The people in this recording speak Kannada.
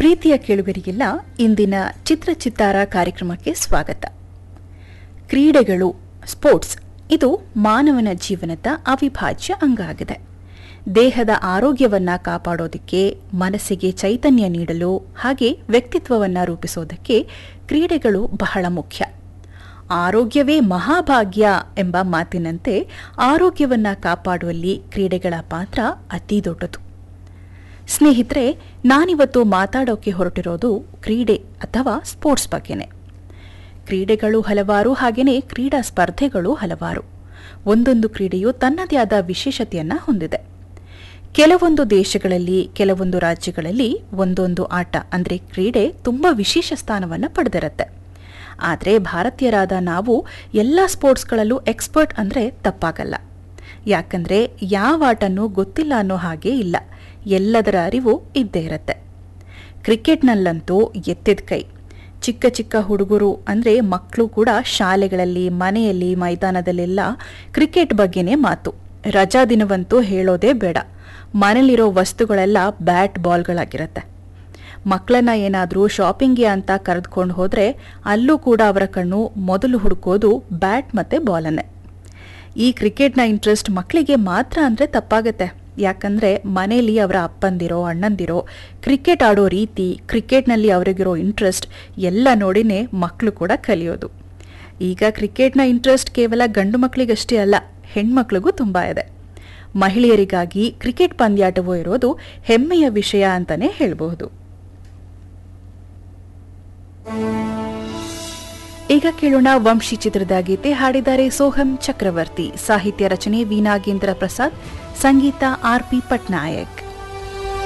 ಪ್ರೀತಿಯ ಕೇಳುಗರಿಗೆಲ್ಲ ಇಂದಿನ ಚಿತ್ರಚಿತ್ತಾರ ಕಾರ್ಯಕ್ರಮಕ್ಕೆ ಸ್ವಾಗತ ಕ್ರೀಡೆಗಳು ಸ್ಪೋರ್ಟ್ಸ್ ಇದು ಮಾನವನ ಜೀವನದ ಅವಿಭಾಜ್ಯ ಅಂಗ ಆಗಿದೆ ದೇಹದ ಆರೋಗ್ಯವನ್ನ ಕಾಪಾಡೋದಕ್ಕೆ ಮನಸ್ಸಿಗೆ ಚೈತನ್ಯ ನೀಡಲು ಹಾಗೆ ವ್ಯಕ್ತಿತ್ವವನ್ನ ರೂಪಿಸೋದಕ್ಕೆ ಕ್ರೀಡೆಗಳು ಬಹಳ ಮುಖ್ಯ ಆರೋಗ್ಯವೇ ಮಹಾಭಾಗ್ಯ ಎಂಬ ಮಾತಿನಂತೆ ಆರೋಗ್ಯವನ್ನ ಕಾಪಾಡುವಲ್ಲಿ ಕ್ರೀಡೆಗಳ ಪಾತ್ರ ಅತಿ ದೊಡ್ಡದು ಸ್ನೇಹಿತರೆ ನಾನಿವತ್ತು ಮಾತಾಡೋಕೆ ಹೊರಟಿರೋದು ಕ್ರೀಡೆ ಅಥವಾ ಸ್ಪೋರ್ಟ್ಸ್ ಬಗ್ಗೆನೆ ಕ್ರೀಡೆಗಳು ಹಲವಾರು ಹಾಗೆಯೇ ಕ್ರೀಡಾ ಸ್ಪರ್ಧೆಗಳು ಹಲವಾರು ಒಂದೊಂದು ಕ್ರೀಡೆಯು ತನ್ನದೇ ಆದ ವಿಶೇಷತೆಯನ್ನ ಹೊಂದಿದೆ ಕೆಲವೊಂದು ದೇಶಗಳಲ್ಲಿ ಕೆಲವೊಂದು ರಾಜ್ಯಗಳಲ್ಲಿ ಒಂದೊಂದು ಆಟ ಅಂದರೆ ಕ್ರೀಡೆ ತುಂಬ ವಿಶೇಷ ಸ್ಥಾನವನ್ನು ಪಡೆದಿರುತ್ತೆ ಆದರೆ ಭಾರತೀಯರಾದ ನಾವು ಎಲ್ಲ ಸ್ಪೋರ್ಟ್ಸ್ಗಳಲ್ಲೂ ಎಕ್ಸ್ಪರ್ಟ್ ಅಂದರೆ ತಪ್ಪಾಗಲ್ಲ ಯಾಕಂದರೆ ಯಾವ ಆಟನೂ ಗೊತ್ತಿಲ್ಲ ಅನ್ನೋ ಹಾಗೆ ಇಲ್ಲ ಎಲ್ಲದರ ಅರಿವು ಇದ್ದೇ ಇರುತ್ತೆ ಕ್ರಿಕೆಟ್ನಲ್ಲಂತೂ ಎತ್ತಿದ ಕೈ ಚಿಕ್ಕ ಚಿಕ್ಕ ಹುಡುಗರು ಅಂದರೆ ಮಕ್ಕಳು ಕೂಡ ಶಾಲೆಗಳಲ್ಲಿ ಮನೆಯಲ್ಲಿ ಮೈದಾನದಲ್ಲೆಲ್ಲ ಕ್ರಿಕೆಟ್ ಬಗ್ಗೆನೇ ಮಾತು ರಜಾ ದಿನವಂತೂ ಹೇಳೋದೇ ಬೇಡ ಮನೇಲಿರೋ ವಸ್ತುಗಳೆಲ್ಲ ಬ್ಯಾಟ್ ಬಾಲ್ಗಳಾಗಿರುತ್ತೆ ಮಕ್ಕಳನ್ನ ಏನಾದರೂ ಶಾಪಿಂಗ್ಗೆ ಅಂತ ಕರೆದುಕೊಂಡು ಹೋದರೆ ಅಲ್ಲೂ ಕೂಡ ಅವರ ಕಣ್ಣು ಮೊದಲು ಹುಡುಕೋದು ಬ್ಯಾಟ್ ಮತ್ತು ಬಾಲನ್ನೇ ಈ ಕ್ರಿಕೆಟ್ನ ಇಂಟ್ರೆಸ್ಟ್ ಮಕ್ಕಳಿಗೆ ಮಾತ್ರ ಅಂದರೆ ತಪ್ಪಾಗತ್ತೆ ಯಾಕಂದರೆ ಮನೇಲಿ ಅವರ ಅಪ್ಪಂದಿರೋ ಅಣ್ಣಂದಿರೋ ಕ್ರಿಕೆಟ್ ಆಡೋ ರೀತಿ ಕ್ರಿಕೆಟ್ನಲ್ಲಿ ಅವರಿಗಿರೋ ಇಂಟ್ರೆಸ್ಟ್ ಎಲ್ಲ ನೋಡಿನೇ ಮಕ್ಕಳು ಕೂಡ ಕಲಿಯೋದು ಈಗ ಕ್ರಿಕೆಟ್ನ ಇಂಟ್ರೆಸ್ಟ್ ಕೇವಲ ಗಂಡು ಮಕ್ಕಳಿಗಷ್ಟೇ ಅಲ್ಲ ಹೆಣ್ಮಕ್ಳಿಗೂ ತುಂಬ ಇದೆ ಮಹಿಳೆಯರಿಗಾಗಿ ಕ್ರಿಕೆಟ್ ಪಂದ್ಯಾಟವೂ ಇರೋದು ಹೆಮ್ಮೆಯ ವಿಷಯ ಅಂತಲೇ ಹೇಳಬಹುದು ಈಗ ಕೇಳೋಣ ವಂಶಿ ಚಿತ್ರದ ಗೀತೆ ಹಾಡಿದ್ದಾರೆ ಸೋಹಂ ಚಕ್ರವರ್ತಿ ಸಾಹಿತ್ಯ ರಚನೆ ವಿ ನಾಗೇಂದ್ರ ಪ್ರಸಾದ್ ಸಂಗೀತ ಆರ್ ಪಿ ಪಟ್ನಾಯಕ್